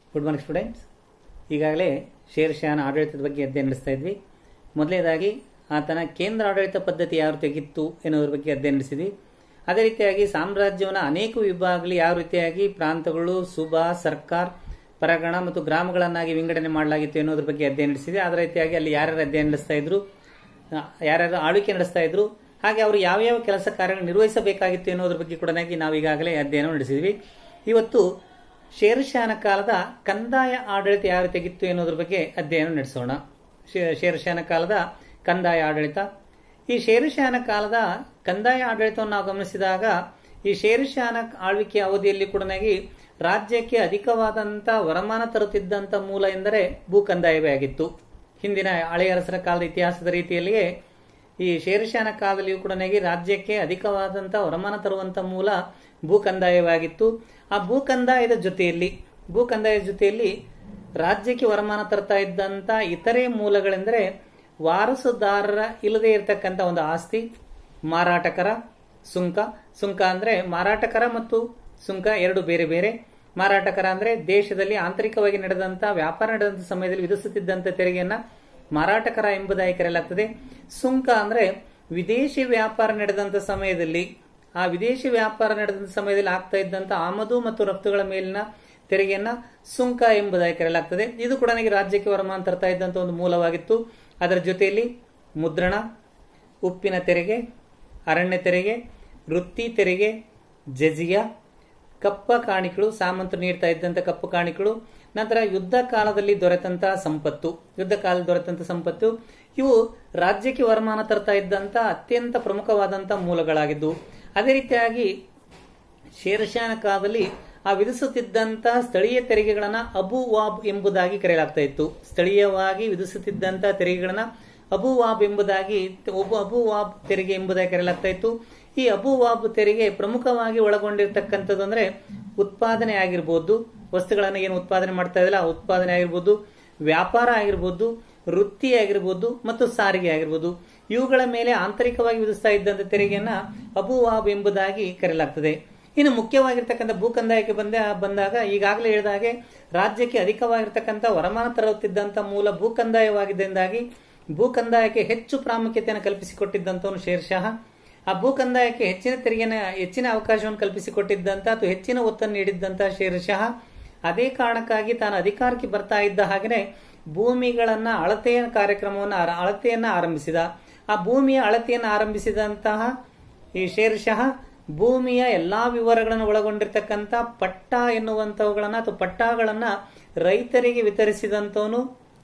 good morning students ಈಗಾಗಲೇ ಶೇರ್ಷಾನ ಆಡಳಿತದ ಬಗ್ಗೆ ಅಧ್ಯಯನ ನಡೆಸ್ತಾ ಇದ್ವಿ ಮೊದಲನೇದಾಗಿ ಆತನ ಕೇಂದ್ರ ಆಡಳಿತ ಪದ್ಧತಿ ಯಾವ ರೀತಿಯಾಗಿತ್ತು ಎನ್ನುವುದರ ಬಗ್ಗೆ ಅಧ್ಯಯನ ನಡೆಸಿದ್ವಿ ಅದೇ ರೀತಿಯಾಗಿ ಸಾಮ್ರಾಜ್ಯವನ್ನು ಅನೇಕ ವಿಭಾಗಗಳಲ್ಲಿ ಯಾವ ರೀತಿಯಾಗಿ ಪ್ರಾಂತಗಳು ಸುಬಾ ಸರ್ಕಾರ್ ಪರಗಣ ಮತ್ತು ಗ್ರಾಮಗಳನ್ನಾಗಿ ವಿಂಗಡಣೆ ಮಾಡಲಾಗಿತ್ತು ಎನ್ನುವುದರ ಬಗ್ಗೆ ಅಧ್ಯಯನ ನಡೆಸಿದ್ವಿ ಅದೇ ರೀತಿಯಾಗಿ ಅಲ್ಲಿ ಯಾರ್ಯಾರು ಅಧ್ಯಯನ ನಡೆಸ್ತಾ ಇದ್ರು ಆ, ಯಾರ್ಯಾರು ಆಳ್ವಿಕೆ ನಡೆಸ್ತಾ ಇದ್ರು ಹಾಗೆ ಅವರು ಯಾವ ಯಾವ ಕೆಲಸ ಕಾರ್ಯಗಳು ನಿರ್ವಹಿಸಬೇಕಾಗಿತ್ತು ಎನ್ನುವುದರ ಬಗ್ಗೆ ಕೂಡ ನಾವು ಈಗಾಗಲೇ ಅಧ್ಯಯನ ನಡೆಸಿದ್ವಿ ಇವತ್ತು ಶೇರ್ಷಾನ ಕಾಲದ ಕಂದಾಯ ಆಡಳಿತ ಯಾವ ರೀತಿಯಾಗಿತ್ತು ಎನ್ನುವುದರ ಬಗ್ಗೆ ಅಧ್ಯಯನ ನಡೆಸೋಣ ಶೇ- ಶೇರ್ಷಾನ ಕಾಲದ ಕಂದಾಯ ಆಡಳಿತ ಈ ಶೇರ್ಷಾನ ಕಾಲದ ಕಂದಾಯ ಆಡಳಿತವನ್ನು ನಾವು ಗಮನಿಸಿದಾಗ ಈ ಶೇರ್ಷಾನ ಆಳ್ವಿಕೆ ಅವಧಿಯಲ್ಲಿ ಕೂಡ ರಾಜ್ಯಕ್ಕೆ ಅಧಿಕವಾದಂತ ವರಮಾನ ತರುತ್ತಿದ್ದಂತ ಮೂಲ ಎಂದರೆ ಭೂ ಕಂದಾಯವೇ ಆಗಿತ್ತು ಹಿಂದಿನ ಹಳೆಯ ಅರಸರ ಕಾಲದ ಇತಿಹಾಸದ ರೀತಿಯಲ್ಲಿಯೇ ಈ ಶೇರ್ಷಾನ ಕಾಲದಲ್ಲಿಯೂ ಕೂಡ ರಾಜ್ಯಕ್ಕೆ ಅಧಿಕವಾದಂತ ವರಮಾನ ತರುವಂತ ಮೂಲ ಭೂ ಕಂದಾಯವಾಗಿತ್ತು ಆ ಭೂ ಕಂದಾಯದ ಜೊತೆಯಲ್ಲಿ ಭೂ ಕಂದಾಯದ ಜೊತೆಯಲ್ಲಿ ರಾಜ್ಯಕ್ಕೆ ವರಮಾನ ತರ್ತಾ ಇದ್ದಂತ ಇತರೆ ಮೂಲಗಳೆಂದರೆ ವಾರಸುದಾರರ ಇಲ್ಲದೆ ಇರತಕ್ಕಂತ ಒಂದು ಆಸ್ತಿ ಮಾರಾಟಕರ ಸುಂಕ ಸುಂಕ ಅಂದ್ರೆ ಮಾರಾಟಕರ ಮತ್ತು ಸುಂಕ ಎರಡು ಬೇರೆ ಬೇರೆ ಮಾರಾಟಕರ ಅಂದ್ರೆ ದೇಶದಲ್ಲಿ ಆಂತರಿಕವಾಗಿ ನಡೆದಂತ ವ್ಯಾಪಾರ ನಡೆದಂತ ಸಮಯದಲ್ಲಿ ವಿಧಿಸುತ್ತಿದ್ದಂತ ತೆರಿಗೆಯನ್ನ ಮಾರಾಟಕರ ಎಂಬುದಾಗಿ ಕರೆಯಲಾಗ್ತದೆ ಸುಂಕ ಅಂದ್ರೆ ವಿದೇಶಿ ವ್ಯಾಪಾರ ನಡೆದಂತ ಸಮಯದಲ್ಲಿ ಆ ವಿದೇಶಿ ವ್ಯಾಪಾರ ನಡೆದಂತ ಸಮಯದಲ್ಲಿ ಆಗ್ತಾ ಇದ್ದಂತ ಆಮದು ಮತ್ತು ರಫ್ತುಗಳ ಮೇಲಿನ ತೆರಿಗೆಯನ್ನ ಸುಂಕ ಎಂಬುದಾಗಿ ಕರೆಯಲಾಗ್ತದೆ ಇದು ಕೂಡ ನನಗೆ ರಾಜ್ಯಕ್ಕೆ ವರಮಾನ ತರ್ತಾ ಇದ್ದಂತ ಒಂದು ಮೂಲವಾಗಿತ್ತು ಅದರ ಜೊತೆಯಲ್ಲಿ ಮುದ್ರಣ ಉಪ್ಪಿನ ತೆರಿಗೆ ಅರಣ್ಯ ತೆರಿಗೆ ವೃತ್ತಿ ತೆರಿಗೆ ಜಜಿಯಾ ಕಪ್ಪ ಕಾಣಿಕೆಗಳು ಸಾಮಂತರು ನೀಡ್ತಾ ಇದ್ದಂತ ಕಪ್ಪು ಕಾಣಿಕೆಗಳು ನಂತರ ಯುದ್ಧ ಕಾಲದಲ್ಲಿ ದೊರೆತಂತಹ ಸಂಪತ್ತು ಯುದ್ಧ ಕಾಲದಲ್ಲಿ ದೊರೆತಂತ ಸಂಪತ್ತು ಇವು ರಾಜ್ಯಕ್ಕೆ ವರಮಾನ ತರ್ತಾ ಇದ್ದಂತ ಅತ್ಯಂತ ಪ್ರಮುಖವಾದಂತಹ ಮೂಲಗಳಾಗಿದ್ದು ಅದೇ ರೀತಿಯಾಗಿ ಶೇರ್ಷಾನ ಕಾಲದಲ್ಲಿ ಆ ವಿಧಿಸುತ್ತಿದ್ದಂತ ಸ್ಥಳೀಯ ತೆರಿಗೆಗಳನ್ನ ಅಬು ವಾಬ್ ಎಂಬುದಾಗಿ ಕರೆಯಲಾಗ್ತಾ ಇತ್ತು ಸ್ಥಳೀಯವಾಗಿ ವಿಧಿಸುತ್ತಿದ್ದಂತ ತೆರಿಗೆಗಳನ್ನ ಅಬು ವಾಬ್ ಎಂಬುದಾಗಿ ಒಬ್ಬ ಅಬು ವಾಬ್ ತೆರಿಗೆ ಎಂಬುದಾಗಿ ಕರೆಯಲಾಗ್ತಾ ಇತ್ತು ಈ ಅಬು ವಾಬ್ ತೆರಿಗೆ ಪ್ರಮುಖವಾಗಿ ಒಳಗೊಂಡಿರ್ತಕ್ಕಂಥದ್ದು ಅಂದ್ರೆ ಉತ್ಪಾದನೆ ಆಗಿರ್ಬೋದು ವಸ್ತುಗಳನ್ನು ಏನು ಉತ್ಪಾದನೆ ಮಾಡ್ತಾ ಇದ್ದಿಲ್ಲ ಆ ಉತ್ಪಾದನೆ ಆಗಿರ್ಬೋದು ವ್ಯಾಪಾರ ಆಗಿರ್ಬೋದು ವೃತ್ತಿ ಆಗಿರ್ಬೋದು ಮತ್ತು ಸಾರಿಗೆ ಆಗಿರ್ಬೋದು ಇವುಗಳ ಮೇಲೆ ಆಂತರಿಕವಾಗಿ ವಿಧಿಸ್ತಾ ಇದ್ದಂತ ತೆರಿಗೆಯನ್ನ ಅಬು ವಾಬ್ ಎಂಬುದಾಗಿ ಕರೆಯಲಾಗ್ತದೆ ಇನ್ನು ಮುಖ್ಯವಾಗಿರ್ತಕ್ಕಂಥ ಭೂ ಕಂದಾಯಕ್ಕೆ ಬಂದ ಬಂದಾಗ ಈಗಾಗಲೇ ಹೇಳಿದ ಹಾಗೆ ರಾಜ್ಯಕ್ಕೆ ಅಧಿಕವಾಗಿರ್ತಕ್ಕಂಥ ವರಮಾನ ತರುತ್ತಿದ್ದಂಥ ಮೂಲ ಭೂ ಕಂದಾಯವಾಗಿದ್ದರಿಂದಾಗಿ ಭೂ ಕಂದಾಯಕ್ಕೆ ಹೆಚ್ಚು ಪ್ರಾಮುಖ್ಯತೆಯನ್ನು ಕಲ್ಪಿಸಿಕೊಟ್ಟಿದ್ದಂಥವನು ಶೇರ್ಷಾಹ ಆ ಭೂ ಕಂದಾಯಕ್ಕೆ ಹೆಚ್ಚಿನ ತೆರಿಗೆನ ಹೆಚ್ಚಿನ ಅವಕಾಶವನ್ನು ಕಲ್ಪಿಸಿಕೊಟ್ಟಿದ್ದಂತ ಅಥವಾ ಹೆಚ್ಚಿನ ಒತ್ತನ್ನು ನೀಡಿದ್ದಂತ ಶೇರ್ಷಾಹ ಅದೇ ಕಾರಣಕ್ಕಾಗಿ ತಾನು ಅಧಿಕಾರಕ್ಕೆ ಬರ್ತಾ ಇದ್ದ ಹಾಗೆಯೇ ಭೂಮಿಗಳನ್ನ ಅಳತೆಯ ಕಾರ್ಯಕ್ರಮವನ್ನು ಆರ- ಅಳತೆಯನ್ನ ಆರಂಭಿಸಿದ ಆ ಭೂಮಿಯ ಅಳತೆಯನ್ನು ಆರಂಭಿಸಿದಂತಹ ಈ ಶೇರ್ಷಾಹ ಭೂಮಿಯ ಎಲ್ಲಾ ವಿವರಗಳನ್ನು ಒಳಗೊಂಡಿರ್ತಕ್ಕಂಥ ಪಟ್ಟ ಎನ್ನುವಂತವುಗಳನ್ನ ಅಥವಾ ಪಟ್ಟಾಗಳನ್ನ ರೈತರಿಗೆ ವಿತರಿಸಿದಂತವನು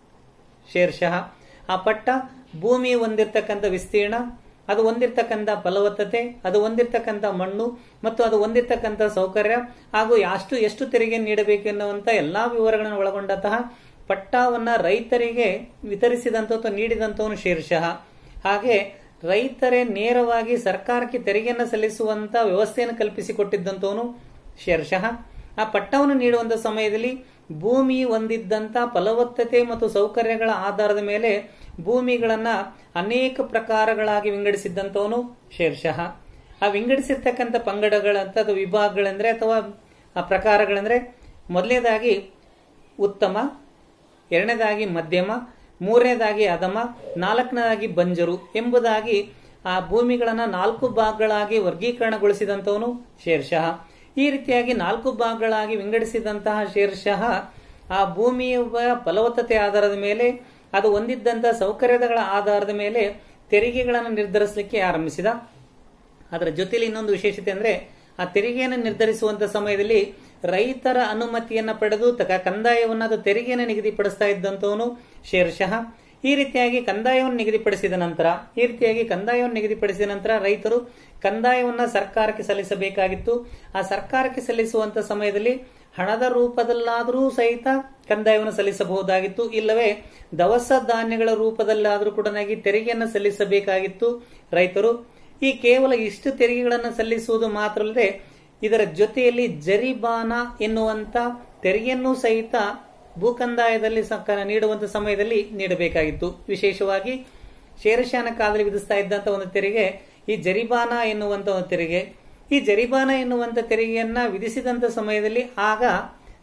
ಶೇರ್ಷಾಹ ಆ ಪಟ್ಟ ಭೂಮಿ ಹೊಂದಿರತಕ್ಕಂಥ ವಿಸ್ತೀರ್ಣ ಅದು ಹೊಂದಿರತಕ್ಕಂಥ ಫಲವತ್ತತೆ ಅದು ಹೊಂದಿರತಕ್ಕಂಥ ಮಣ್ಣು ಮತ್ತು ಅದು ಹೊಂದಿರತಕ್ಕಂಥ ಸೌಕರ್ಯ ಹಾಗೂ ಅಷ್ಟು ಎಷ್ಟು ತೆರಿಗೆ ನೀಡಬೇಕು ಎನ್ನುವಂತ ಎಲ್ಲಾ ವಿವರಗಳನ್ನು ಒಳಗೊಂಡಂತಹ ಪಟ್ಟಾವನ್ನ ರೈತರಿಗೆ ವಿತರಿಸಿದಂತ ಅಥವಾ ನೀಡಿದಂತವನು ಶೇರ್ಷಾಹ ಹಾಗೆ ರೈತರೇ ನೇರವಾಗಿ ಸರ್ಕಾರಕ್ಕೆ ತೆರಿಗೆಯನ್ನು ಸಲ್ಲಿಸುವಂತ ವ್ಯವಸ್ಥೆಯನ್ನು ಕಲ್ಪಿಸಿಕೊಟ್ಟಿದ್ದಂತವನು ಶೇರ್ಷಾಹ ಆ ಪಟ್ಟವನ್ನು ನೀಡುವಂತ ಸಮಯದಲ್ಲಿ ಭೂಮಿ ಹೊಂದಿದ್ದಂತ ಫಲವತ್ತತೆ ಮತ್ತು ಸೌಕರ್ಯಗಳ ಆಧಾರದ ಮೇಲೆ ಭೂಮಿಗಳನ್ನ ಅನೇಕ ಪ್ರಕಾರಗಳಾಗಿ ವಿಂಗಡಿಸಿದ್ದಂತವನು ಶೇರ್ಷಾಹ ಆ ವಿಂಗಡಿಸಿರ್ತಕ್ಕಂಥ ಪಂಗಡಗಳಂತ ಅಥವಾ ವಿಭಾಗಗಳೆಂದ್ರೆ ಅಥವಾ ಆ ಪ್ರಕಾರಗಳೆಂದ್ರೆ ಮೊದಲನೇದಾಗಿ ಉತ್ತಮ ಎರಡನೇದಾಗಿ ಮಧ್ಯಮ ಮೂರನೇದಾಗಿ ಅಧಮ ನಾಲ್ಕನೇದಾಗಿ ಬಂಜರು ಎಂಬುದಾಗಿ ಆ ಭೂಮಿಗಳನ್ನ ನಾಲ್ಕು ಭಾಗಗಳಾಗಿ ವರ್ಗೀಕರಣಗೊಳಿಸಿದಂತವನು ಶೇರ್ಷಾಹ ಈ ರೀತಿಯಾಗಿ ನಾಲ್ಕು ಭಾಗಗಳಾಗಿ ವಿಂಗಡಿಸಿದಂತಹ ಶೇರ್ಷಾಹ ಆ ಭೂಮಿಯ ಫಲವತ್ತತೆ ಆಧಾರದ ಮೇಲೆ ಅದು ಹೊಂದಿದ್ದಂತಹ ಸೌಕರ್ಯಗಳ ಆಧಾರದ ಮೇಲೆ ತೆರಿಗೆಗಳನ್ನು ನಿರ್ಧರಿಸಲಿಕ್ಕೆ ಆರಂಭಿಸಿದ ಅದರ ಜೊತೆಲಿ ಇನ್ನೊಂದು ವಿಶೇಷತೆ ಅಂದ್ರೆ ಆ ತೆರಿಗೆಯನ್ನು ನಿರ್ಧರಿಸುವಂತ ಸಮಯದಲ್ಲಿ ರೈತರ ಅನುಮತಿಯನ್ನ ಪಡೆದು ತಕ ಕಂದಾಯವನ್ನ ಅದು ತೆರಿಗೆಯನ್ನು ನಿಗದಿಪಡಿಸ್ತಾ ಇದ್ದಂತವನು ಶೇರ್ಷಾಹ ಈ ರೀತಿಯಾಗಿ ಕಂದಾಯವನ್ನು ನಿಗದಿಪಡಿಸಿದ ನಂತರ ಈ ರೀತಿಯಾಗಿ ಕಂದಾಯವನ್ನು ನಿಗದಿಪಡಿಸಿದ ನಂತರ ರೈತರು ಕಂದಾಯವನ್ನ ಸರ್ಕಾರಕ್ಕೆ ಸಲ್ಲಿಸಬೇಕಾಗಿತ್ತು ಆ ಸರ್ಕಾರಕ್ಕೆ ಸಲ್ಲಿಸುವಂತ ಸಮಯದಲ್ಲಿ ಹಣದ ರೂಪದಲ್ಲಾದರೂ ಸಹಿತ ಕಂದಾಯವನ್ನು ಸಲ್ಲಿಸಬಹುದಾಗಿತ್ತು ಇಲ್ಲವೇ ದವಸ ಧಾನ್ಯಗಳ ರೂಪದಲ್ಲಾದರೂ ಕೂಡ ತೆರಿಗೆಯನ್ನು ಸಲ್ಲಿಸಬೇಕಾಗಿತ್ತು ರೈತರು ಈ ಕೇವಲ ಇಷ್ಟು ತೆರಿಗೆಗಳನ್ನು ಸಲ್ಲಿಸುವುದು ಮಾತ್ರ ಅಲ್ಲದೆ ಇದರ ಜೊತೆಯಲ್ಲಿ ಜರಿಬಾನ ಎನ್ನುವಂತ ತೆರಿಗೆಯನ್ನು ಸಹಿತ ಭೂಕಂದಾಯದಲ್ಲಿ ಸರ್ಕಾರ ನೀಡುವಂತ ಸಮಯದಲ್ಲಿ ನೀಡಬೇಕಾಗಿತ್ತು ವಿಶೇಷವಾಗಿ ಶೇರಶಾನ ಕಾಲದಲ್ಲಿ ವಿಧಿಸ್ತಾ ಇದ್ದಂತ ಒಂದು ತೆರಿಗೆ ಈ ಜರಿಬಾನ ಎನ್ನುವಂತ ಒಂದು ತೆರಿಗೆ ಈ ಜರಿಬಾನ ಎನ್ನುವಂತ ತೆರಿಗೆಯನ್ನ ವಿಧಿಸಿದಂತ ಸಮಯದಲ್ಲಿ ಆಗ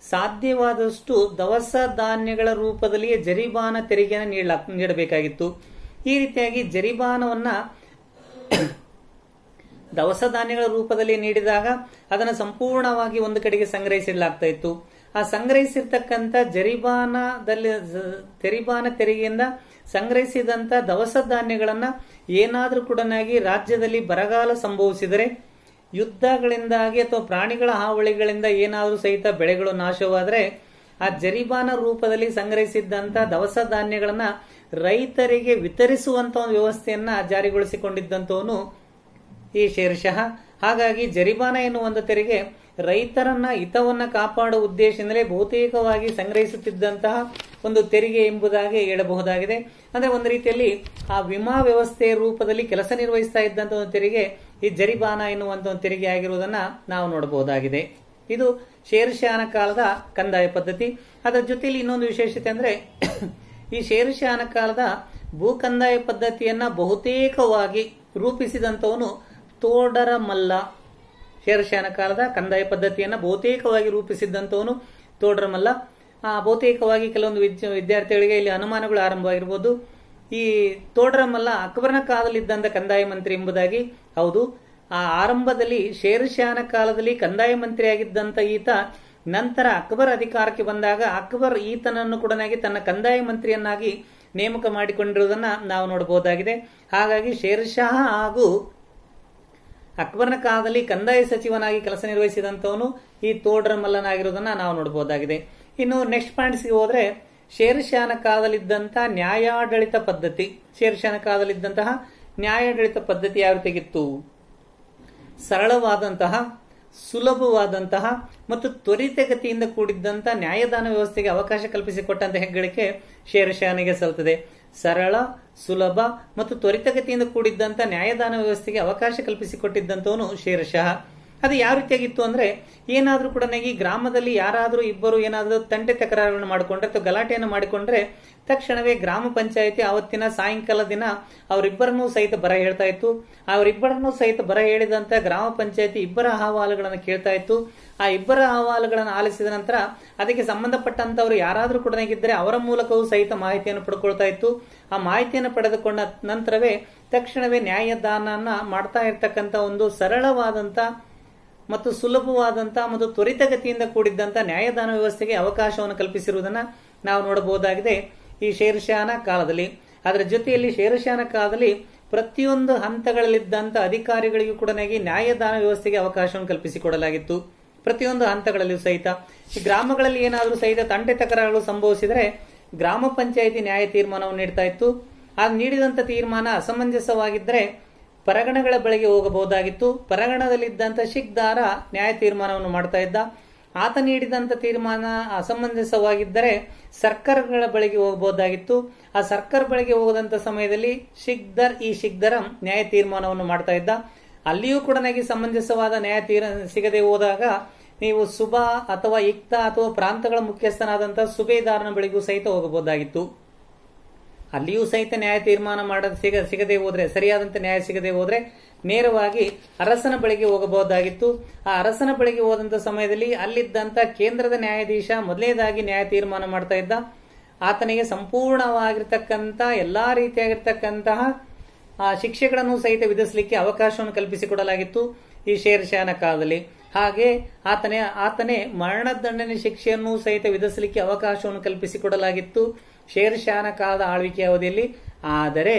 ಸಾಧ್ಯವಾದಷ್ಟು ದವಸ ಧಾನ್ಯಗಳ ರೂಪದಲ್ಲಿಯೇ ಜರಿಬಾನ ತೆರಿಗೆಯನ್ನು ನೀಡಲಾ ನೀಡಬೇಕಾಗಿತ್ತು ಈ ರೀತಿಯಾಗಿ ಜರಿಬಾನವನ್ನ ದವಸ ಧಾನ್ಯಗಳ ರೂಪದಲ್ಲಿ ನೀಡಿದಾಗ ಅದನ್ನು ಸಂಪೂರ್ಣವಾಗಿ ಒಂದು ಕಡೆಗೆ ಸಂಗ್ರಹಿಸಿಡಲಾಗ್ತಾ ಇತ್ತು ಆ ಸಂಗ್ರಹಿಸಿರ್ತಕ್ಕಂಥ ಜರಿಬಾನದಲ್ಲಿ ತೆರಿಬಾನ ತೆರಿಗೆಯಿಂದ ಸಂಗ್ರಹಿಸಿದಂತ ದವಸ ಧಾನ್ಯಗಳನ್ನ ಏನಾದರೂ ಕೂಡ ರಾಜ್ಯದಲ್ಲಿ ಬರಗಾಲ ಸಂಭವಿಸಿದರೆ ಯುದ್ಧಗಳಿಂದಾಗಿ ಅಥವಾ ಪ್ರಾಣಿಗಳ ಹಾವಳಿಗಳಿಂದ ಏನಾದರೂ ಸಹಿತ ಬೆಳೆಗಳು ನಾಶವಾದರೆ ಆ ಜರಿಬಾನ ರೂಪದಲ್ಲಿ ಸಂಗ್ರಹಿಸಿದ್ದಂತ ದವಸ ಧಾನ್ಯಗಳನ್ನ ರೈತರಿಗೆ ವಿತರಿಸುವಂತ ಒಂದು ವ್ಯವಸ್ಥೆಯನ್ನ ಜಾರಿಗೊಳಿಸಿಕೊಂಡಿದ್ದಂತವನು ಈ ಶೇರ್ಷಃ ಹಾಗಾಗಿ ಜರಿಬಾನ ಎನ್ನುವ ಒಂದು ತೆರಿಗೆ ರೈತರನ್ನ ಹಿತವನ್ನ ಕಾಪಾಡುವ ಉದ್ದೇಶದಿಂದಲೇ ಬಹುತೇಕವಾಗಿ ಸಂಗ್ರಹಿಸುತ್ತಿದ್ದಂತಹ ಒಂದು ತೆರಿಗೆ ಎಂಬುದಾಗಿ ಹೇಳಬಹುದಾಗಿದೆ ಅಂದ್ರೆ ಒಂದು ರೀತಿಯಲ್ಲಿ ಆ ವಿಮಾ ವ್ಯವಸ್ಥೆಯ ರೂಪದಲ್ಲಿ ಕೆಲಸ ನಿರ್ವಹಿಸ್ತಾ ಇದ್ದಂತಹ ಒಂದು ತೆರಿಗೆ ಈ ಜರಿಬಾನ ಎನ್ನುವಂತ ಒಂದು ತೆರಿಗೆ ಆಗಿರುವುದನ್ನ ನಾವು ನೋಡಬಹುದಾಗಿದೆ ಇದು ಶೇರ್ಷಾನ ಕಾಲದ ಕಂದಾಯ ಪದ್ಧತಿ ಅದರ ಜೊತೆಯಲ್ಲಿ ಇನ್ನೊಂದು ವಿಶೇಷತೆ ಅಂದ್ರೆ ಈ ಶೇರ್ಷಾನ ಕಾಲದ ಭೂ ಕಂದಾಯ ಪದ್ಧತಿಯನ್ನ ಬಹುತೇಕವಾಗಿ ರೂಪಿಸಿದಂತವನು ತೋಡರ ಮಲ್ಲ ಶೇರಶಾನ ಕಾಲದ ಕಂದಾಯ ಪದ್ಧತಿಯನ್ನು ಬಹುತೇಕವಾಗಿ ರೂಪಿಸಿದ್ದಂಥವನು ತೋಡರ ಮಲ್ಲ ಆ ಬಹುತೇಕವಾಗಿ ಕೆಲವೊಂದು ವಿದ್ಯಾರ್ಥಿಗಳಿಗೆ ಇಲ್ಲಿ ಅನುಮಾನಗಳು ಆರಂಭವಾಗಿರ್ಬೋದು ಈ ತೋಡರ ಮಲ್ಲ ಅಕ್ಬರನ ಕಾಲದಲ್ಲಿದ್ದಂಥ ಕಂದಾಯ ಮಂತ್ರಿ ಎಂಬುದಾಗಿ ಹೌದು ಆ ಆರಂಭದಲ್ಲಿ ಶೇರ್ಷಾನ ಕಾಲದಲ್ಲಿ ಕಂದಾಯ ಮಂತ್ರಿ ಆಗಿದ್ದಂಥ ಈತ ನಂತರ ಅಕ್ಬರ್ ಅಧಿಕಾರಕ್ಕೆ ಬಂದಾಗ ಅಕ್ಬರ್ ಈತನನ್ನು ಕೂಡ ತನ್ನ ಕಂದಾಯ ಮಂತ್ರಿಯನ್ನಾಗಿ ನೇಮಕ ಮಾಡಿಕೊಂಡಿರುವುದನ್ನ ನಾವು ನೋಡಬಹುದಾಗಿದೆ ಹಾಗಾಗಿ ಶೇರ್ಷಾಹ ಹಾಗೂ ಅಕ್ಬರ್ನ ಕಾಲದಲ್ಲಿ ಕಂದಾಯ ಸಚಿವನಾಗಿ ಕೆಲಸ ನಿರ್ವಹಿಸಿದಂತವನು ಈ ತೋಡ್ರ ಮಲ್ಲನಾಗಿರುವುದನ್ನ ನಾವು ನೋಡಬಹುದಾಗಿದೆ ಇನ್ನು ನೆಕ್ಸ್ಟ್ ಪಾಯಿಂಟ್ಸ್ಗೆ ಹೋದ್ರೆ ಶೇರ್ಷಾನ ಕಾಲದಲ್ಲಿದ್ದಂಥ ನ್ಯಾಯಾಡಳಿತ ಪದ್ಧತಿ ಶೇರ್ಷಾನ ಕಾಲದಲ್ಲಿದ್ದಂತಹ ನ್ಯಾಯಾಡಳಿತ ಪದ್ಧತಿ ಯಾವ ರೀತಿಗಿತ್ತು ಸರಳವಾದಂತಹ ಸುಲಭವಾದಂತಹ ಮತ್ತು ತ್ವರಿತಗತಿಯಿಂದ ಕೂಡಿದ್ದಂಥ ನ್ಯಾಯದಾನ ವ್ಯವಸ್ಥೆಗೆ ಅವಕಾಶ ಕಲ್ಪಿಸಿಕೊಟ್ಟಂತ ಹೆಗ್ಗಳಿಕೆ ಶೇರ್ಷಾನಿಗೆ ಸಲ್ತದೆ ಸರಳ ಸುಲಭ ಮತ್ತು ತ್ವರಿತಗತಿಯಿಂದ ಕೂಡಿದ್ದಂಥ ನ್ಯಾಯದಾನ ವ್ಯವಸ್ಥೆಗೆ ಅವಕಾಶ ಕಲ್ಪಿಸಿಕೊಟ್ಟಿದ್ದಂಥವನು ಶೇರ್ಷಾಹ ಅದು ಯಾವ ರೀತಿಯಾಗಿತ್ತು ಅಂದ್ರೆ ಏನಾದ್ರೂ ಕೂಡ ಈ ಗ್ರಾಮದಲ್ಲಿ ಯಾರಾದರೂ ಇಬ್ಬರು ಏನಾದರೂ ತಂಟೆ ತಕರಾರುಗಳನ್ನು ಮಾಡಿಕೊಂಡ್ರೆ ಅಥವಾ ಗಲಾಟೆಯನ್ನು ಮಾಡಿಕೊಂಡ್ರೆ ತಕ್ಷಣವೇ ಗ್ರಾಮ ಪಂಚಾಯಿತಿ ಆವತ್ತಿನ ಸಾಯಂಕಾಲ ದಿನ ಅವರಿಬ್ಬರನ್ನೂ ಸಹಿತ ಬರ ಹೇಳ್ತಾ ಇತ್ತು ಅವರಿಬ್ಬರನ್ನೂ ಸಹಿತ ಬರ ಹೇಳಿದಂತ ಗ್ರಾಮ ಪಂಚಾಯಿತಿ ಇಬ್ಬರ ಅಹವಾಲುಗಳನ್ನು ಕೇಳ್ತಾ ಇತ್ತು ಆ ಇಬ್ಬರ ಅಹವಾಲುಗಳನ್ನು ಆಲಿಸಿದ ನಂತರ ಅದಕ್ಕೆ ಸಂಬಂಧಪಟ್ಟಂತವರು ಯಾರಾದರೂ ಕೂಡ ಇದ್ದರೆ ಅವರ ಮೂಲಕವೂ ಸಹಿತ ಮಾಹಿತಿಯನ್ನು ಪಡ್ಕೊಳ್ತಾ ಇತ್ತು ಆ ಮಾಹಿತಿಯನ್ನು ಪಡೆದುಕೊಂಡ ನಂತರವೇ ತಕ್ಷಣವೇ ನ್ಯಾಯದಾನನ ಮಾಡ್ತಾ ಇರ್ತಕ್ಕಂಥ ಒಂದು ಸರಳವಾದಂತ ಮತ್ತು ಸುಲಭವಾದಂತ ಮತ್ತು ತ್ವರಿತಗತಿಯಿಂದ ಕೂಡಿದ್ದಂತ ನ್ಯಾಯದಾನ ವ್ಯವಸ್ಥೆಗೆ ಅವಕಾಶವನ್ನು ಕಲ್ಪಿಸಿರುವುದನ್ನ ನಾವು ನೋಡಬಹುದಾಗಿದೆ ಈ ಶೇರ್ಷಾನ ಕಾಲದಲ್ಲಿ ಅದರ ಜೊತೆಯಲ್ಲಿ ಶೇರ್ಷಾನ ಕಾಲದಲ್ಲಿ ಪ್ರತಿಯೊಂದು ಹಂತಗಳಲ್ಲಿದ್ದಂತ ಅಧಿಕಾರಿಗಳಿಗೂ ಕೂಡ ನ್ಯಾಯದಾನ ವ್ಯವಸ್ಥೆಗೆ ಅವಕಾಶವನ್ನು ಕಲ್ಪಿಸಿಕೊಡಲಾಗಿತ್ತು ಪ್ರತಿಯೊಂದು ಹಂತಗಳಲ್ಲಿಯೂ ಸಹಿತ ಈ ಗ್ರಾಮಗಳಲ್ಲಿ ಏನಾದರೂ ಸಹಿತ ತಂಟೆ ತಕರಾರುಗಳು ಸಂಭವಿಸಿದರೆ ಗ್ರಾಮ ಪಂಚಾಯಿತಿ ನ್ಯಾಯ ತೀರ್ಮಾನವನ್ನು ನೀಡ್ತಾ ಇತ್ತು ಆ ನೀಡಿದಂತ ತೀರ್ಮಾನ ಅಸಮಂಜಸವಾಗಿದ್ದರೆ ಪರಗಣಗಳ ಬಳಿಗೆ ಹೋಗಬಹುದಾಗಿತ್ತು ಪರಗಣದಲ್ಲಿದ್ದಂಥ ಶಿಕ್ದಾರ ನ್ಯಾಯ ತೀರ್ಮಾನವನ್ನು ಮಾಡ್ತಾ ಇದ್ದ ಆತ ನೀಡಿದಂಥ ತೀರ್ಮಾನ ಅಸಮಂಜಸವಾಗಿದ್ದರೆ ಸರ್ಕಾರಗಳ ಬಳಿಗೆ ಹೋಗಬಹುದಾಗಿತ್ತು ಆ ಸರ್ಕಾರ ಬಳಿಗೆ ಹೋಗದಂತ ಸಮಯದಲ್ಲಿ ಶಿಕ್ದರ್ ಈ ಶಿಕ್ದರಂ ನ್ಯಾಯ ತೀರ್ಮಾನವನ್ನು ಮಾಡ್ತಾ ಇದ್ದ ಅಲ್ಲಿಯೂ ಕೂಡ ನನಗೆ ಸಮಂಜಸವಾದ ನ್ಯಾಯ ತೀರ ಸಿಗದೆ ಹೋದಾಗ ನೀವು ಸುಬಾ ಅಥವಾ ಇಕ್ತ ಅಥವಾ ಪ್ರಾಂತಗಳ ಮುಖ್ಯಸ್ಥನಾದಂತಹ ಸುಬೇದಾರನ ಬಳಿಗೂ ಸಹಿತ ಹೋಗಬಹುದಾಗಿತ್ತು ಅಲ್ಲಿಯೂ ಸಹಿತ ನ್ಯಾಯ ತೀರ್ಮಾನ ಮಾಡದ ಸಿಗ ಸಿಗದೆ ಹೋದ್ರೆ ಸರಿಯಾದಂತ ನ್ಯಾಯ ಸಿಗದೆ ಹೋದ್ರೆ ನೇರವಾಗಿ ಅರಸನ ಬಳಿಗೆ ಹೋಗಬಹುದಾಗಿತ್ತು ಆ ಅರಸನ ಬಳಿಗೆ ಹೋದಂತ ಸಮಯದಲ್ಲಿ ಅಲ್ಲಿದ್ದಂತ ಕೇಂದ್ರದ ನ್ಯಾಯಾಧೀಶ ಮೊದಲನೇದಾಗಿ ನ್ಯಾಯ ತೀರ್ಮಾನ ಮಾಡ್ತಾ ಇದ್ದ ಆತನಿಗೆ ಸಂಪೂರ್ಣವಾಗಿರ್ತಕ್ಕಂಥ ಎಲ್ಲಾ ರೀತಿಯಾಗಿರ್ತಕ್ಕಂತಹ ಆ ಶಿಕ್ಷೆಗಳನ್ನು ಸಹಿತ ವಿಧಿಸಲಿಕ್ಕೆ ಅವಕಾಶವನ್ನು ಕಲ್ಪಿಸಿಕೊಡಲಾಗಿತ್ತು ಈ ಶೇರ್ಷಾನ ಕಾಲದಲ್ಲಿ ಹಾಗೆ ಆತನೇ ಆತನೇ ಮರಣದಂಡನೆ ಶಿಕ್ಷೆಯನ್ನು ಸಹಿತ ವಿಧಿಸಲಿಕ್ಕೆ ಅವಕಾಶವನ್ನು ಕಲ್ಪಿಸಿಕೊಡಲಾಗಿತ್ತು ಶೇರ್ಷಾನ ಕಾಲದ ಆಳ್ವಿಕೆ ಅವಧಿಯಲ್ಲಿ ಆದರೆ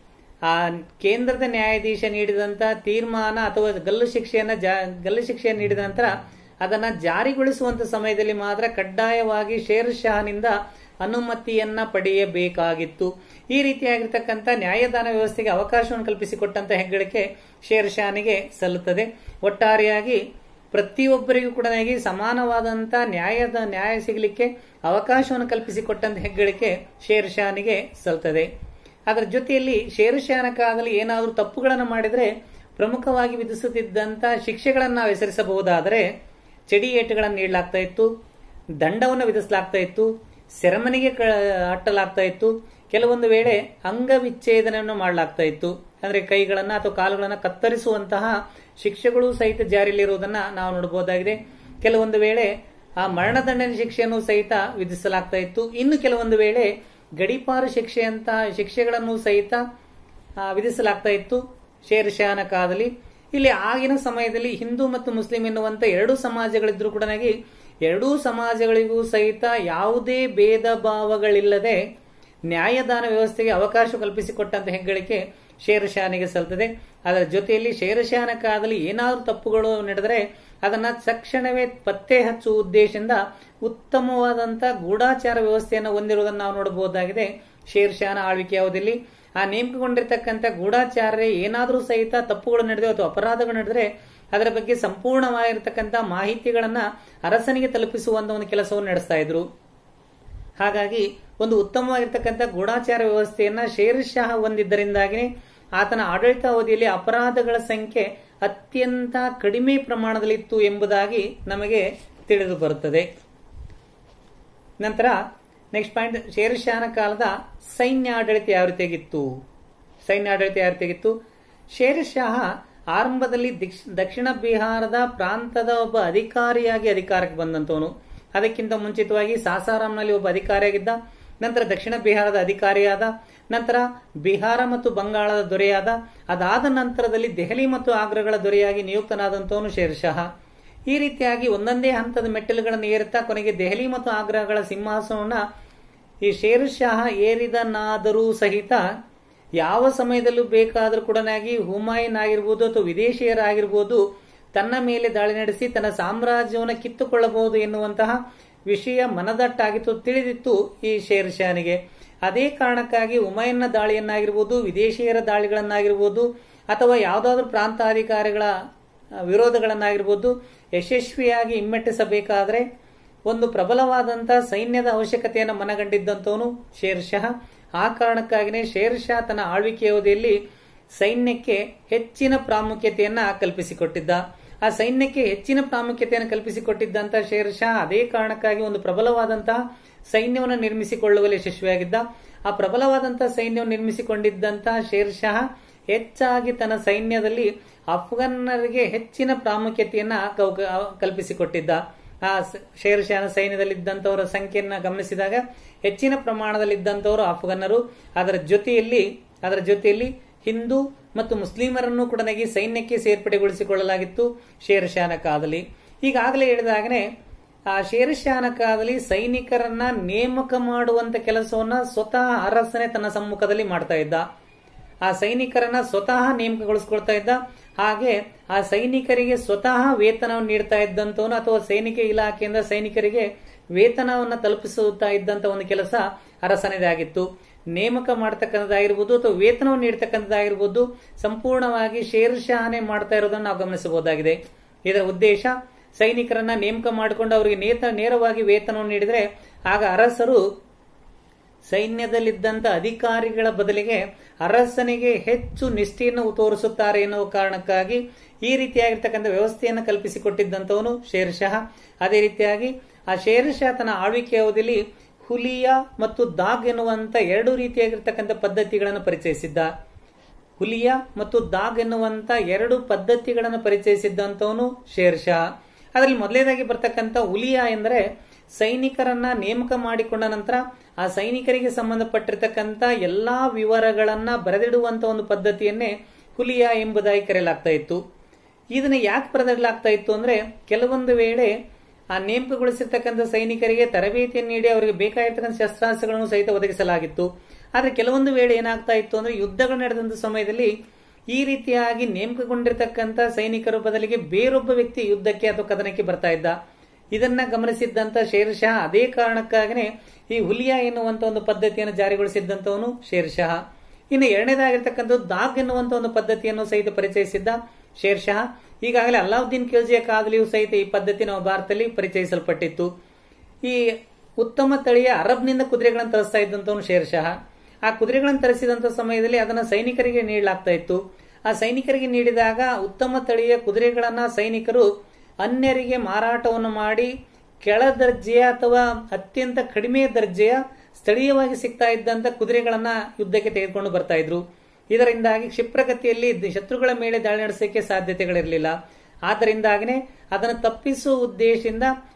ಆ ಕೇಂದ್ರದ ನ್ಯಾಯಾಧೀಶ ನೀಡಿದಂತ ತೀರ್ಮಾನ ಅಥವಾ ಗಲ್ಲು ಶಿಕ್ಷೆಯನ್ನ ಗಲ್ಲು ಶಿಕ್ಷೆಯನ್ನು ನೀಡಿದ ನಂತರ ಅದನ್ನ ಜಾರಿಗೊಳಿಸುವಂತ ಸಮಯದಲ್ಲಿ ಮಾತ್ರ ಕಡ್ಡಾಯವಾಗಿ ಶೇರ್ ಶಾಹನಿಂದ ಅನುಮತಿಯನ್ನ ಪಡೆಯಬೇಕಾಗಿತ್ತು ಈ ರೀತಿಯಾಗಿರ್ತಕ್ಕಂಥ ನ್ಯಾಯದಾನ ವ್ಯವಸ್ಥೆಗೆ ಅವಕಾಶವನ್ನು ಕಲ್ಪಿಸಿಕೊಟ್ಟಂತ ಹೆಗ್ಗಳಿಕೆ ಶೇರ್ ಶಾನಿಗೆ ಸಲ್ಲುತ್ತದೆ ಒಟ್ಟಾರೆಯಾಗಿ ಪ್ರತಿಯೊಬ್ಬರಿಗೂ ಕೂಡ ಸಮಾನವಾದಂತ ನ್ಯಾಯದ ನ್ಯಾಯ ಸಿಗಲಿಕ್ಕೆ ಅವಕಾಶವನ್ನು ಕಲ್ಪಿಸಿಕೊಟ್ಟಂತ ಹೆಗ್ಗಳಿಕೆ ಶೇರ್ ಶಾನಿಗೆ ಸಲ್ತದೆ ಅದರ ಜೊತೆಯಲ್ಲಿ ಶೇರುಷಾನ ಕಾಲದಲ್ಲಿ ಏನಾದರೂ ತಪ್ಪುಗಳನ್ನು ಮಾಡಿದರೆ ಪ್ರಮುಖವಾಗಿ ವಿಧಿಸುತ್ತಿದ್ದಂಥ ಶಿಕ್ಷೆಗಳನ್ನು ನಾವು ಹೆಸರಿಸಬಹುದಾದರೆ ಚಡಿ ಏಟುಗಳನ್ನು ನೀಡಲಾಗ್ತಾ ಇತ್ತು ದಂಡವನ್ನು ವಿಧಿಸಲಾಗ್ತಾ ಇತ್ತು ಸೆರೆಮನೆಗೆ ಅಟ್ಟಲಾಗ್ತಾ ಇತ್ತು ಕೆಲವೊಂದು ವೇಳೆ ಅಂಗವಿಚ್ಛೇದನವನ್ನು ಮಾಡಲಾಗ್ತಾ ಇತ್ತು ಅಂದ್ರೆ ಕೈಗಳನ್ನ ಅಥವಾ ಕಾಲುಗಳನ್ನು ಕತ್ತರಿಸುವಂತಹ ಶಿಕ್ಷೆಗಳು ಸಹಿತ ಜಾರಿಯಲ್ಲಿರುವುದನ್ನ ನಾವು ನೋಡಬಹುದಾಗಿದೆ ಕೆಲವೊಂದು ವೇಳೆ ಆ ಮರಣದಂಡನೆ ಶಿಕ್ಷೆಯನ್ನು ಸಹಿತ ವಿಧಿಸಲಾಗ್ತಾ ಇತ್ತು ಇನ್ನು ಕೆಲವೊಂದು ವೇಳೆ ಗಡಿಪಾರು ಶಿಕ್ಷೆಯಂತ ಶಿಕ್ಷೆಗಳನ್ನು ಸಹಿತ ಆ, ವಿಧಿಸಲಾಗ್ತಾ ಇತ್ತು ಶೇರ್ ಶಾಹನ ಕಾಲದಲ್ಲಿ ಇಲ್ಲಿ ಆಗಿನ ಸಮಯದಲ್ಲಿ ಹಿಂದೂ ಮತ್ತು ಮುಸ್ಲಿಂ ಎನ್ನುವಂತ ಎರಡು ಸಮಾಜಗಳಿದ್ರು ಕೂಡ ಎರಡೂ ಸಮಾಜಗಳಿಗೂ ಸಹಿತ ಯಾವುದೇ ಭೇದ ಭಾವಗಳಿಲ್ಲದೆ ನ್ಯಾಯದಾನ ವ್ಯವಸ್ಥೆಗೆ ಅವಕಾಶ ಕಲ್ಪಿಸಿಕೊಟ್ಟಂತ ಹೆಗ್ಗಳಿಕೆ ಶೇರ್ ಶಾನಿಗೆ ಸಲ್ತದೆ ಅದರ ಜೊತೆಯಲ್ಲಿ ಶೇರ್ ಶಾಹನ ಕಾಲದಲ್ಲಿ ಏನಾದರೂ ತಪ್ಪುಗಳು ನಡೆದರೆ ಅದನ್ನ ತಕ್ಷಣವೇ ಪತ್ತೆ ಹಚ್ಚುವ ಉದ್ದೇಶದಿಂದ ಉತ್ತಮವಾದಂತ ಗೂಢಾಚಾರ ವ್ಯವಸ್ಥೆಯನ್ನು ಹೊಂದಿರುವುದನ್ನು ನಾವು ನೋಡಬಹುದಾಗಿದೆ ಶೇರ್ ಶಾಹನ ಆಳ್ವಿಕೆ ಅವಧಿಯಲ್ಲಿ ಆ ನೇಮಕಗೊಂಡಿರ್ತಕ್ಕಂಥ ಗೂಢಾಚಾರ್ಯ ಏನಾದರೂ ಸಹಿತ ತಪ್ಪುಗಳು ನಡೆದಿವೆ ಅಥವಾ ಅಪರಾಧಗಳು ನಡೆದರೆ ಅದರ ಬಗ್ಗೆ ಸಂಪೂರ್ಣವಾಗಿರ್ತಕ್ಕಂಥ ಮಾಹಿತಿಗಳನ್ನ ಅರಸನಿಗೆ ತಲುಪಿಸುವಂತ ಒಂದು ಕೆಲಸವನ್ನು ನಡೆಸ್ತಾ ಇದ್ರು ಹಾಗಾಗಿ ಒಂದು ಉತ್ತಮವಾಗಿರ್ತಕ್ಕಂಥ ಗೂಢಾಚಾರ ವ್ಯವಸ್ಥೆಯನ್ನ ಶೇರ್ ಶಾಹ ಹೊಂದಿದ್ದರಿಂದಾಗಿ ಆತನ ಆಡಳಿತ ಅವಧಿಯಲ್ಲಿ ಅಪರಾಧಗಳ ಸಂಖ್ಯೆ ಅತ್ಯಂತ ಕಡಿಮೆ ಪ್ರಮಾಣದಲ್ಲಿತ್ತು ಎಂಬುದಾಗಿ ನಮಗೆ ತಿಳಿದು ಬರುತ್ತದೆ ನಂತರ ನೆಕ್ಸ್ಟ್ ಪಾಯಿಂಟ್ ಶೇರ್ ಶಾಹನ ಕಾಲದ ಸೈನ್ಯ ಆಡಳಿತ ಯಾವ ರೀತಿಯಾಗಿತ್ತು ಸೈನ್ಯ ಆಡಳಿತ ಯಾವ ರೀತಿಯಾಗಿತ್ತು ಶೇರ್ ಶಾಹ ಆರಂಭದಲ್ಲಿ ದಿಕ್ಷ- ದಕ್ಷಿಣ ಬಿಹಾರದ ಪ್ರಾಂತದ ಒಬ್ಬ ಅಧಿಕಾರಿಯಾಗಿ ಅಧಿಕಾರಕ್ಕೆ ಬಂದಂತವನು ಅದಕ್ಕಿಂತ ಮುಂಚಿತವಾಗಿ ಸಾಸಾರಾಂನಲ್ಲಿ ಒಬ್ಬ ಅಧಿಕಾರಿಯಾಗಿದ್ದ ನಂತರ ದಕ್ಷಿಣ ಬಿಹಾರದ ಅಧಿಕಾರಿಯಾದ ನಂತರ ಬಿಹಾರ ಮತ್ತು ಬಂಗಾಳದ ದೊರೆಯಾದ ಅದಾದ ನಂತರದಲ್ಲಿ ದೆಹಲಿ ಮತ್ತು ಆಗ್ರಾಗಳ ದೊರೆಯಾಗಿ ನಿಯುಕ್ತನಾದಂತವನು ಶೇರ್ ಶಾಹ ಈ ರೀತಿಯಾಗಿ ಒಂದೊಂದೇ ಹಂತದ ಮೆಟ್ಟಿಲುಗಳನ್ನು ಏರುತ್ತಾ ಕೊನೆಗೆ ದೆಹಲಿ ಮತ್ತು ಆಗ್ರಾಗಳ ಸಿಂಹಾಸನವನ್ನ ಈ ಶೇರ್ ಶಾಹ ಏರಿದನಾದರೂ ಸಹಿತ ಯಾವ ಸಮಯದಲ್ಲೂ ಬೇಕಾದರೂ ಕೂಡ ಹುಮಾಯೂನ್ ಆಗಿರ್ಬೋದು ಅಥವಾ ವಿದೇಶಿಯರಾಗಿರ್ಬೋದು ತನ್ನ ಮೇಲೆ ದಾಳಿ ನಡೆಸಿ ತನ್ನ ಸಾಮ್ರಾಜ್ಯವನ್ನು ಕಿತ್ತುಕೊಳ್ಳಬಹುದು ಎನ್ನುವಂತಹ ವಿಷಯ ಮನದಟ್ಟಾಗಿತ್ತು ತಿಳಿದಿತ್ತು ಈ ಶೇರ್ ಶಾನಿಗೆ ಅದೇ ಕಾರಣಕ್ಕಾಗಿ ಹುಮಾಯೂನ್ನ ದಾಳಿಯನ್ನಾಗಿರ್ಬೋದು ವಿದೇಶಿಯರ ದಾಳಿಗಳನ್ನಾಗಿರ್ಬೋದು ಅಥವಾ ಯಾವುದಾದ್ರೂ ಪ್ರಾಂತಾಧಿಕಾರಿಗಳ ಆ, ವಿರೋಧಗಳನ್ನಾಗಿರ್ಬೋದು ಯಶಸ್ವಿಯಾಗಿ ಹಿಮ್ಮೆಟ್ಟಿಸಬೇಕಾದ್ರೆ ಒಂದು ಪ್ರಬಲವಾದಂತಹ ಸೈನ್ಯದ ಅವಶ್ಯಕತೆಯನ್ನು ಮನಗಂಡಿದ್ದಂತವನು ಶೇರ್ ಶಹ ಆ ಕಾರಣಕ್ಕಾಗಿಯೇ ಶೇರ್ ಶಾ ತನ್ನ ಆಳ್ವಿಕೆ ಅವಧಿಯಲ್ಲಿ ಸೈನ್ಯಕ್ಕೆ ಹೆಚ್ಚಿನ ಪ್ರಾಮುಖ್ಯತೆಯನ್ನ ಕಲ್ಪಿಸಿಕೊಟ್ಟಿದ್ದ ಆ ಸೈನ್ಯಕ್ಕೆ ಹೆಚ್ಚಿನ ಪ್ರಾಮುಖ್ಯತೆಯನ್ನು ಕಲ್ಪಿಸಿಕೊಟ್ಟಿದ್ದಂತ ಶೇರ್ ಶಾ ಅದೇ ಕಾರಣಕ್ಕಾಗಿ ಒಂದು ಪ್ರಬಲವಾದಂತಹ ಸೈನ್ಯವನ್ನು ನಿರ್ಮಿಸಿಕೊಳ್ಳುವಲ್ಲಿ ಯಶಸ್ವಿಯಾಗಿದ್ದ ಆ ಪ್ರಬಲವಾದಂತಹ ಸೈನ್ಯವನ್ನು ನಿರ್ಮಿಸಿಕೊಂಡಿದ್ದಂತಹ ಶೇರ್ ಶಾ ಹೆಚ್ಚಾಗಿ ತನ್ನ ಸೈನ್ಯದಲ್ಲಿ ಅಫ್ಘನ್ನರಿಗೆ ಹೆಚ್ಚಿನ ಪ್ರಾಮುಖ್ಯತೆಯನ್ನ ಕೌ- ಕಲ್ಪಿಸಿಕೊಟ್ಟಿದ್ದ ಆ ಸ- ಶೇರ್ ಶಾನ ಸೈನ್ಯದಲ್ಲಿದ್ದಂಥವರ ಸಂಖ್ಯೆಯನ್ನ ಗಮನಿಸಿದಾಗ ಹೆಚ್ಚಿನ ಪ್ರಮಾಣದಲ್ಲಿದ್ದಂಥವರು ಅಫ್ಘನ್ನರು ಅದರ ಜೊತೆಯಲ್ಲಿ ಅದರ ಜೊತೆಯಲ್ಲಿ ಹಿಂದೂ ಮತ್ತು ಮುಸ್ಲಿಮರನ್ನು ಕೂಡ ನಗಿ ಸೈನ್ಯಕ್ಕೆ ಸೇರ್ಪಡೆಗೊಳಿಸಿಕೊಳ್ಳಲಾಗಿತ್ತು ಶೇರ್ ಶಾನ ಕಾಲದಲ್ಲಿ ಈಗಾಗಲೇ ಹೇಳಿದಾಗನೇ ಆ ಶೇರ್ ಶಾನ ಕಾಲದಲ್ಲಿ ಸೈನಿಕರನ್ನ ನೇಮಕ ಮಾಡುವಂತ ಕೆಲಸವನ್ನ ಸ್ವತಃ ಅರಸನೇ ತನ್ನ ಸಮ್ಮುಖದಲ್ಲಿ ಮಾಡ್ತಾ ಇದ್ದ ಆ ಸೈನಿಕರನ್ನ ಸ್ವತಃ ನೇಮಕಗೊಳಿಸ್ಕೊಳ್ತಾ ಇದ್ದ ಹಾಗೆ ಆ ಸೈನಿಕರಿಗೆ ಸ್ವತಃ ವೇತನವನ್ನು ನೀಡ್ತಾ ಇದ್ದಂತವನು ಅಥವಾ ಸೈನಿಕ ಇಲಾಖೆಯಿಂದ ಸೈನಿಕರಿಗೆ ವೇತನವನ್ನ ತಲುಪಿಸುತ್ತಾ ಇದ್ದಂತ ಒಂದು ಕೆಲಸ ಅರಸನೇದಾಗಿತ್ತು ನೇಮಕ ಮಾಡತಕ್ಕಂಥದ್ದಾಗಿರ್ಬೋದು ಅಥವಾ ವೇತನವನ್ನು ನೀಡತಕ್ಕಂಥದ್ದಾಗಿರ್ಬೋದು ಸಂಪೂರ್ಣವಾಗಿ ಶೇರ್ ಶಾಹನೆ ಮಾಡ್ತಾ ಇರೋದನ್ನು ನಾವು ಗಮನಿಸಬಹುದಾಗಿದೆ ಇದರ ಉದ್ದೇಶ ಸೈನಿಕರನ್ನ ನೇಮಕ ಮಾಡಿಕೊಂಡು ಅವರಿಗೆ ನೇತ ನೇರವಾಗಿ ವೇತನವನ್ನು ನೀಡಿದರೆ ಆಗ ಅರಸರು ಸೈನ್ಯದಲ್ಲಿದ್ದಂತ ಅಧಿಕಾರಿಗಳ ಬದಲಿಗೆ ಅರಸನಿಗೆ ಹೆಚ್ಚು ನಿಷ್ಠೆಯನ್ನು ತೋರಿಸುತ್ತಾರೆ ಎನ್ನುವ ಕಾರಣಕ್ಕಾಗಿ ಈ ರೀತಿಯಾಗಿರ್ತಕ್ಕಂಥ ವ್ಯವಸ್ಥೆಯನ್ನು ಕಲ್ಪಿಸಿಕೊಟ್ಟಿದ್ದಂಥವನು ಶೇರ್ ಶಹ ಅದೇ ರೀತಿಯಾಗಿ ಆ ಶೇರ್ ಶಹ ತನ್ನ ಆಳ್ವಿಕೆ ಅವಧಿಯಲ್ಲಿ ಹುಲಿಯಾ ಮತ್ತು ದಾಗ್ ಎನ್ನುವಂತ ಎರಡು ರೀತಿಯಾಗಿರ್ತಕ್ಕಂಥ ಪದ್ಧತಿಗಳನ್ನು ಪರಿಚಯಿಸಿದ್ದ ಹುಲಿಯಾ ಮತ್ತು ದಾಗ್ ಎನ್ನುವಂತ ಎರಡು ಪದ್ಧತಿಗಳನ್ನು ಪರಿಚಯಿಸಿದ್ದಂಥವನು ಶೇರ್ ಶಾ ಅದರಲ್ಲಿ ಮೊದಲನೇದಾಗಿ ಬರ್ತಕ್ಕಂಥ ಹುಲಿಯಾ ಎಂದರೆ ಸೈನಿಕರನ್ನ ನೇಮಕ ಮಾಡಿಕೊಂಡ ನಂತರ ಆ ಸೈನಿಕರಿಗೆ ಸಂಬಂಧಪಟ್ಟಿರ್ತಕ್ಕಂಥ ಎಲ್ಲಾ ವಿವರಗಳನ್ನ ಬರೆದಿಡುವಂತ ಒಂದು ಪದ್ಧತಿಯನ್ನೇ ಹುಲಿಯಾ ಎಂಬುದಾಗಿ ಕರೆಯಲಾಗ್ತಾ ಇತ್ತು ಇದನ್ನ ಯಾಕೆ ಬರೆದಿಡಲಾಗ್ತಾ ಇತ್ತು ಅಂದ್ರೆ ಕೆಲವೊಂದು ವೇಳೆ ಆ ನೇಮಕಗೊಳಿಸಿರ್ತಕ್ಕಂಥ ಸೈನಿಕರಿಗೆ ತರಬೇತಿಯನ್ನು ನೀಡಿ ಅವರಿಗೆ ಬೇಕಾಗಿರ್ತಕ್ಕಂಥ ಶಸ್ತ್ರಾಸ್ತ್ರಗಳನ್ನು ಸಹಿತ ಒದಗಿಸಲಾಗಿತ್ತು ಆದ್ರೆ ಕೆಲವೊಂದು ವೇಳೆ ಏನಾಗ್ತಾ ಇತ್ತು ಅಂದ್ರೆ ಯುದ್ಧಗಳು ನಡೆದಂತ ಸಮಯದಲ್ಲಿ ಈ ರೀತಿಯಾಗಿ ನೇಮಕಗೊಂಡಿರ್ತಕ್ಕಂಥ ಸೈನಿಕರ ಬದಲಿಗೆ ಬೇರೊಬ್ಬ ವ್ಯಕ್ತಿ ಯುದ್ಧಕ್ಕೆ ಅಥವಾ ಕದನಕ್ಕೆ ಬರ್ತಾ ಇದ್ದ ಇದನ್ನ ಗಮನಿಸಿದ್ದಂತ ಶೇರ್ ಶಾ ಅದೇ ಕಾರಣಕ್ಕಾಗನೇ ಈ ಹುಲಿಯಾ ಎನ್ನುವಂತ ಒಂದು ಪದ್ಧತಿಯನ್ನು ಜಾರಿಗೊಳಿಸಿದ್ದಂತವನು ಶೇರ್ ಶಾ ಇನ್ನು ಎರಡನೇದಾಗಿರ್ತಕ್ಕಂಥದ್ದು ದಾಗ್ ಎನ್ನುವಂತ ಒಂದು ಪದ್ಧತಿಯನ್ನು ಸಹಿತ ಪರಿಚಯಿಸಿದ್ದ ಶೇರ್ ಶಾ ಈಗಾಗಲೇ ಅಲ್ಲಾವುದ್ದೀನ್ ಖಿಲ್ಜಿಯ ಕಾಲದಲ್ಲಿಯೂ ಸಹಿತ ಈ ಪದ್ಧತಿ ನಮ್ಮ ಭಾರತದಲ್ಲಿ ಪರಿಚಯಿಸಲ್ಪಟ್ಟಿತ್ತು ಈ ಉತ್ತಮ ತಳಿಯ ಅರಬ್ನಿಂದ ಕುದುರೆಗಳನ್ನು ತರಿಸ್ತಾ ಇದ್ದಂತವನು ಶೇರ್ ಶಾ ಆ ಕುದುರೆಗಳನ್ನು ತರಿಸಿದಂತ ಸಮಯದಲ್ಲಿ ಅದನ್ನ ಸೈನಿಕರಿಗೆ ನೀಡಲಾಗ್ತಾ ಇತ್ತು ಆ ಸೈನಿಕರಿಗೆ ನೀಡಿದಾಗ ಉತ್ತಮ ತಳಿಯ ಕುದುರೆಗಳನ್ನ ಸೈನಿಕರು ಅನ್ಯರಿಗೆ ಮಾರಾಟವನ್ನು ಮಾಡಿ ಕೆಳ ದರ್ಜೆಯ ಅಥವಾ ಅತ್ಯಂತ ಕಡಿಮೆ ದರ್ಜೆಯ ಸ್ಥಳೀಯವಾಗಿ ಸಿಗ್ತಾ ಇದ್ದಂತ ಕುದುರೆಗಳನ್ನ ಯುದ್ಧಕ್ಕೆ ತೆಗೆದುಕೊಂಡು ಬರ್ತಾ ಇದ್ರು ಇದರಿಂದಾಗಿ ಕ್ಷಿಪ್ರಗತಿಯಲ್ಲಿ ದ- ಶತ್ರುಗಳ ಮೇಲೆ ದಾಳಿ ನಡೆಸಲಿಕ್ಕೆ ಸಾಧ್ಯತೆಗಳಿರಲಿಲ್ಲ ಆದ್ದರಿಂದಾಗನೇ ಅದನ್ನು ತಪ್ಪಿಸುವ ಉದ್ದೇಶದಿಂದ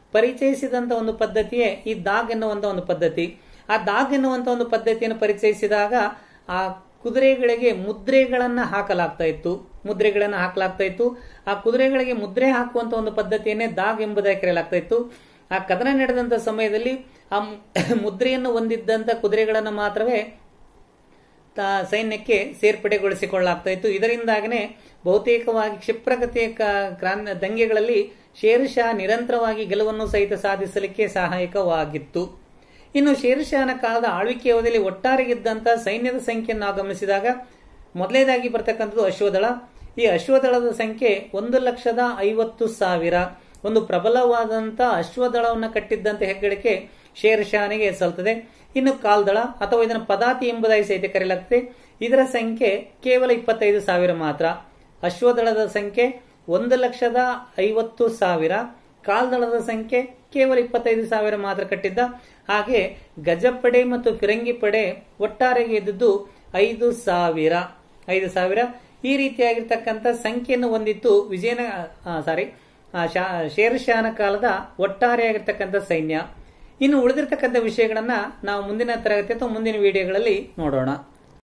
ಪರಿಚಯಿಸಿದಂತ ಒಂದು ಪದ್ಧತಿಯೇ ಈ ದಾಗ್ ಎನ್ನುವಂತ ಒಂದು ಪದ್ಧತಿ ಆ ದಾಗ್ ಎನ್ನುವಂತ ಒಂದು ಪದ್ಧತಿಯನ್ನು ಪರಿಚಯಿಸಿದಾಗ ಆ ಕುದುರೆಗಳಿಗೆ ಮುದ್ರೆಗಳನ್ನ ಹಾಕಲಾಗ್ತಾ ಇತ್ತು ಮುದ್ರೆಗಳನ್ನ ಹಾಕಲಾಗ್ತಾ ಇತ್ತು ಆ ಕುದುರೆಗಳಿಗೆ ಮುದ್ರೆ ಹಾಕುವಂತ ಒಂದು ಪದ್ಧತಿಯನ್ನೇ ದಾಗ್ ಎಂಬುದಾಗಿ ಕರೆಯಲಾಗ್ತಾ ಇತ್ತು ಆ ಕದನ ನಡೆದಂತ ಸಮಯದಲ್ಲಿ ಆ ಮುದ್ರೆಯನ್ನು ಹೊಂದಿದ್ದಂತ ಕುದುರೆಗಳನ್ನು ಮಾತ್ರವೇ ಸೈನ್ಯಕ್ಕೆ ಸೇರ್ಪಡೆಗೊಳಿಸಿಕೊಳ್ಳಲಾಗ್ತಾ ಇತ್ತು ಇದರಿಂದಾಗನೇ ಬಹುತೇಕವಾಗಿ ಕ್ಷಿಪ್ರಗತಿಯ ಕ್ರಾಂತಿ ದಂಗೆಗಳಲ್ಲಿ ಶೇರ್ ಶಾ ನಿರಂತರವಾಗಿ ಗೆಲುವನ್ನು ಸಹಿತ ಸಾಧಿಸಲಿಕ್ಕೆ ಸಹಾಯಕವಾಗಿತ್ತು ಇನ್ನು ಶೇರ್ ಶಾನ ಕಾಲದ ಆಳ್ವಿಕೆ ಅವಧಿಯಲ್ಲಿ ಒಟ್ಟಾರೆ ಇದ್ದಂತ ಸೈನ್ಯದ ಸಂಖ್ಯೆಯನ್ನು ನಾವು ಗಮನಿಸಿದಾಗ ಮೊದಲನೇದಾಗಿ ಬರ್ತಕ್ಕಂಥದ್ದು ಅಶ್ವದಳ ಈ ಅಶ್ವದಳದ ಸಂಖ್ಯೆ ಒಂದು ಲಕ್ಷದ ಐವತ್ತು ಸಾವಿರ ಒಂದು ಪ್ರಬಲವಾದಂತ ಅಶ್ವದಳವನ್ನು ಕಟ್ಟಿದ್ದಂತ ಹೆಗ್ಗಳಿಕೆ ಶೇರ್ ಶಾನಿಗೆ ಸಲ್ತದೆ ಇನ್ನು ಕಾಲ್ದಳ ಅಥವಾ ಇದನ್ನು ಪದಾತಿ ಎಂಬುದಾಗಿ ಸಹಿತ ಕರೆಯಲಾಗ್ತದೆ ಇದರ ಸಂಖ್ಯೆ ಕೇವಲ ಇಪ್ಪತ್ತೈದು ಸಾವಿರ ಮಾತ್ರ ಅಶ್ವದಳದ ಸಂಖ್ಯೆ ಒಂದು ಲಕ್ಷದ ಐವತ್ತು ಸಾವಿರ ಕಾಲ್ದಳದ ಸಂಖ್ಯೆ ಕೇವಲ ಇಪ್ಪತ್ತೈದು ಸಾವಿರ ಮಾತ್ರ ಕಟ್ಟಿದ್ದ ಹಾಗೆ ಗಜಪಡೆ ಮತ್ತು ಫಿರಂಗಿ ಪಡೆ ಒಟ್ಟಾರೆಗೆ ಇದ್ದದ್ದು ಐದು ಸಾವಿರ ಐದು ಸಾವಿರ ಈ ರೀತಿಯಾಗಿರ್ತಕ್ಕಂಥ ಸಂಖ್ಯೆಯನ್ನು ಹೊಂದಿತ್ತು ವಿಜಯನ ಸಾರಿ ಶೇರ್ ಶಾನ ಕಾಲದ ಒಟ್ಟಾರೆಯಾಗಿರ್ತಕ್ಕಂಥ ಸೈನ್ಯ ಇನ್ನು ಉಳಿದಿರ್ತಕ್ಕಂಥ ವಿಷಯಗಳನ್ನ ನಾವು ಮುಂದಿನ ತರಗತಿ ಅಥವಾ ಮುಂದಿನ ವಿಡಿಯೋಗಳಲ್ಲಿ ನೋಡೋಣ